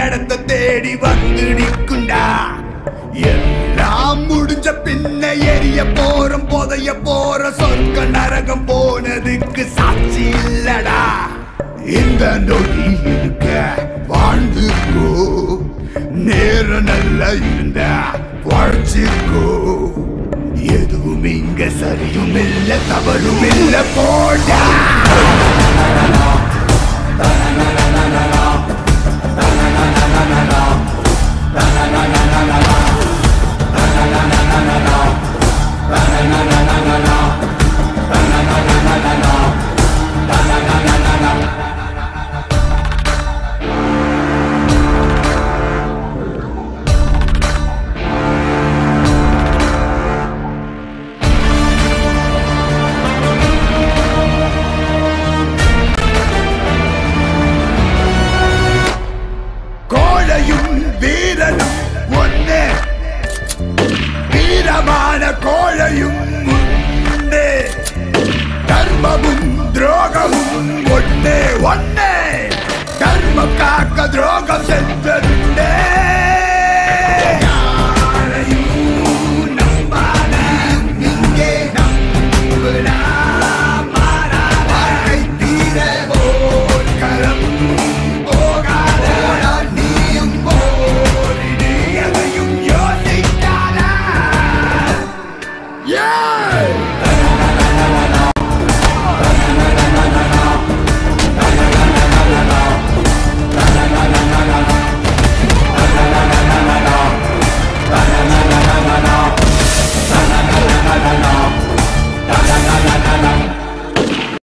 இடத்த தேடி வந்து நிக்குண்டா எல்லாம் முடிஞ்ச பின்ன எரிய போறோம் புதைய போற சொர்க்க நரகம் போனதுக்கு சாட்சி இல்லடா இந்த நொடி இருக்க வாழ்ந்துக்கோ நேரம் நல்லா இருந்தா வாழ்ச்சிக்கோ எதுவும் இங்க சரியும் இல்ல தவறும் இல்ல போடா கோழையும் வீரனும் ஒன்னே வீரமான கோழையும் உண்டு தர்மமும் துரோகமும் ஒன்னே ஒன்னே தர்மம் காக்க துரோகம் சென்றதுண்டே